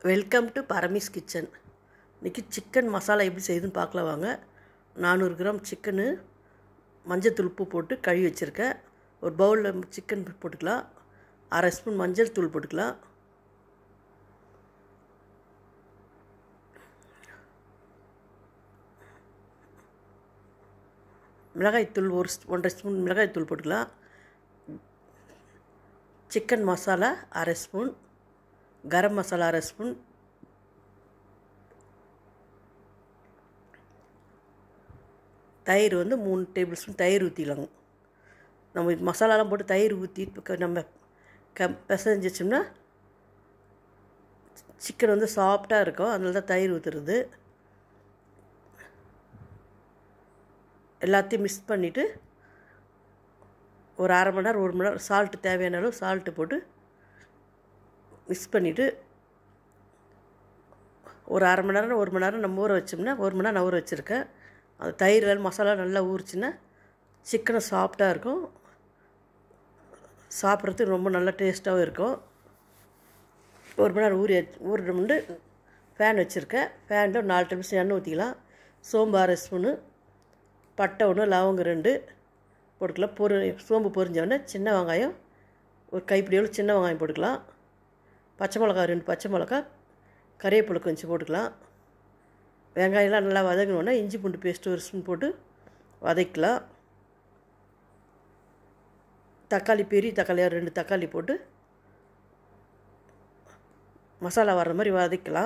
welcome to பரமிஸ் kitchen இன்றைக்கி chicken masala எப்படி செய்யுதுன்னு பார்க்கலாம் வாங்க நானூறு கிராம் சிக்கனு மஞ்சத்தூள் உப்பு போட்டு கழுவி வச்சுருக்கேன் ஒரு பவுலில் சிக்கன் போட்டுக்கலாம் அரை ஸ்பூன் மஞ்சள் தூள் போட்டுக்கலாம் மிளகாய்த்தூள் ஒரு ஸ்- ஒன்றரை ஸ்பூன் மிளகாய்த்தூள் போட்டுக்கலாம் சிக்கன் மசாலா அரை ஸ்பூன் கரம் மசாலா அரை ஸ்பூன் தயிர் வந்து மூணு டேபிள் ஸ்பூன் தயிர் ஊற்றிடலாங்க நம்ம இது மசாலாலாம் போட்டு தயிர் ஊற்றி நம்ம க பிசைஞ்சு வச்சோம்னா சிக்கன் வந்து சாஃப்டாக இருக்கும் அதனால தான் தயிர் ஊற்றுறது எல்லாத்தையும் மிக்ஸ் பண்ணிவிட்டு ஒரு அரை மணி நேரம் ஒரு மணி நேரம் சால்ட்டு தேவையான அளவு சால்ட்டு போட்டு மிக்ஸ் பண்ணிவிட்டு ஒரு அரை மணி நேரம் ஒரு மணி நேரம் நம்ம ஊற வச்சோம்னா ஒரு மணி நேரம் நான் ஊற வச்சுருக்கேன் அந்த தயிர் எல்லாம் மசாலா நல்லா ஊறிச்சுன்னா சிக்கனும் சாஃப்டாக இருக்கும் சாப்பிட்றதுக்கு ரொம்ப நல்லா டேஸ்ட்டாகவும் இருக்கும் ஒரு மணி நேரம் ஊறி ஊறிட்டு ஃபேன் வச்சுருக்கேன் ஃபேனில் ஒரு நாலு டேபிள் எண்ணெய் ஊற்றிக்கலாம் சோம்பு அரை ஸ்பூனு பட்டை ஒன்று லவங்கம் ரெண்டு போட்டுக்கலாம் பொரு சோம்பு பொரிஞ்சோடனே சின்ன வெங்காயம் ஒரு கைப்பிடி எவ்வளோ சின்ன வெங்காயம் போட்டுக்கலாம் பச்சை மிளகா ரெண்டு பச்சை மிளகா கறிவேப்பிலை கொஞ்சம் போட்டுக்கலாம் வெங்காயம்லாம் நல்லா வதங்கினோடனே இஞ்சி பூண்டு பேஸ்ட்டு ஒரு ஸ்பூன் போட்டு வதக்கலாம் தக்காளி பெரிய தக்காளியாக ரெண்டு தக்காளி போட்டு மசாலா வர்ற மாதிரி வதக்கலாம்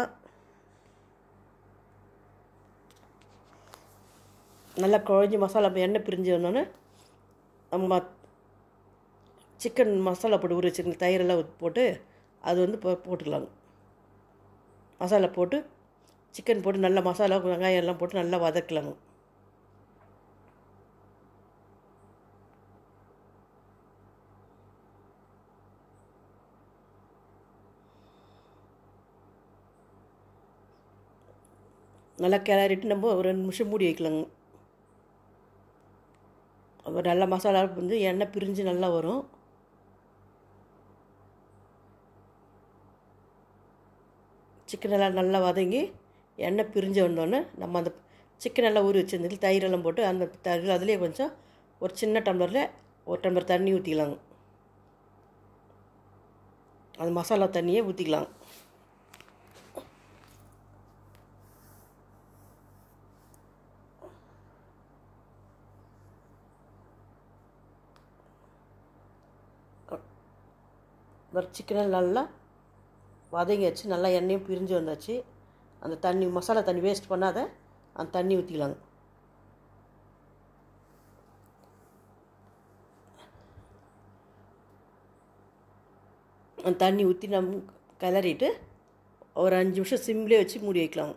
நல்லா குழஞ்சி மசாலா எண்ணெய் பிரிஞ்சு வந்தோடனே நம்ம சிக்கன் மசாலா போட்டு ஊற வச்சுருங்க தயிரெல்லாம் ஊத்தி போட்டு அது வந்து போ போட்டுக்கலாங்க மசாலா போட்டு சிக்கன் போட்டு நல்லா மசாலா வெங்காயம் எல்லாம் போட்டு நல்லா வதக்கலாங்க நல்லா கிளறிட்டு நம்ம ஒரு ரெண்டு நிமிஷம் மூடி வைக்கலாங்க அப்புறம் நல்லா மசாலா வந்து எண்ணெய் பிரிஞ்சு நல்லா வரும் சிக்கன் எல்லாம் நல்லா வதங்கி எண்ணெய் பிரிஞ்சு வந்தோடனே நம்ம அந்த சிக்கன் எல்லாம் ஊறி வச்சிருந்தது தயிரெல்லாம் போட்டு அந்த தயிர் அதுலேயே கொஞ்சம் ஒரு சின்ன டம்ளரில் ஒரு டம்ளர் தண்ணி ஊற்றிக்கலாங்க அந்த மசாலா தண்ணியே ஊற்றிக்கலாம் ஒரு சிக்கனை நல்லா வதங்கியாச்சு நல்லா எண்ணெயும் பிரிஞ்சு வந்தாச்சு அந்த தண்ணி மசாலா தண்ணி வேஸ்ட் பண்ணாத அந்த தண்ணி ஊற்றிக்கலாங்க அந்த தண்ணி ஊற்றி நம்ம கிளறிட்டு ஒரு அஞ்சு நிமிஷம் சிம்லேயே வச்சு மூடி வைக்கலாம்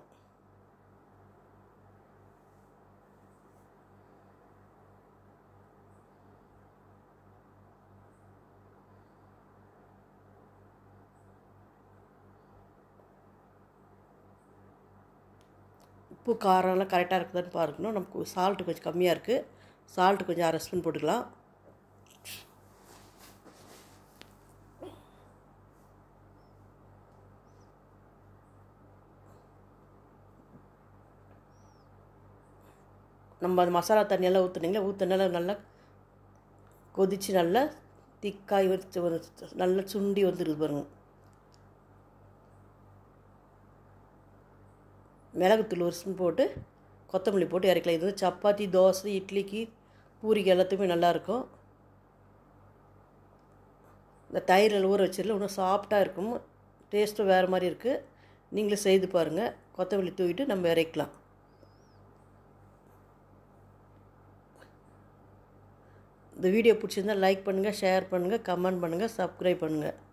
உப்பு காரம்லாம் கரெக்டாக இருக்குதான்னு பார்க்கணும் நமக்கு சால்ட்டு கொஞ்சம் கம்மியாக இருக்குது சால்ட்டு கொஞ்சம் அரை ஸ்பூன் போட்டுக்கலாம் நம்ம அந்த மசாலா தண்ணியெல்லாம் ஊற்றுனீங்களா ஊற்றுனால நல்லா கொதித்து நல்லா திக்காய் வச்சு ஒரு நல்லா சுண்டி வந்துடுது பாருங்க மிளகுத்தூள் ஒரு ஸ்பூன் போட்டு கொத்தமல்லி போட்டு இறக்கலாம் இது வந்து சப்பாத்தி தோசை இட்லிக்கு பூரிக்கு எல்லாத்துக்குமே நல்லாயிருக்கும் இந்த தயிரில் ஊற வச்சிடல இன்னும் சாஃப்டாக இருக்கும் டேஸ்ட்டும் வேறு மாதிரி இருக்குது நீங்களே செய்து பாருங்கள் கொத்தமல்லி தூவிட்டு நம்ம இறக்கலாம் இந்த வீடியோ பிடிச்சிருந்தா லைக் பண்ணுங்கள் ஷேர் பண்ணுங்கள் கமெண்ட் பண்ணுங்கள் சப்ஸ்கிரைப் பண்ணுங்கள்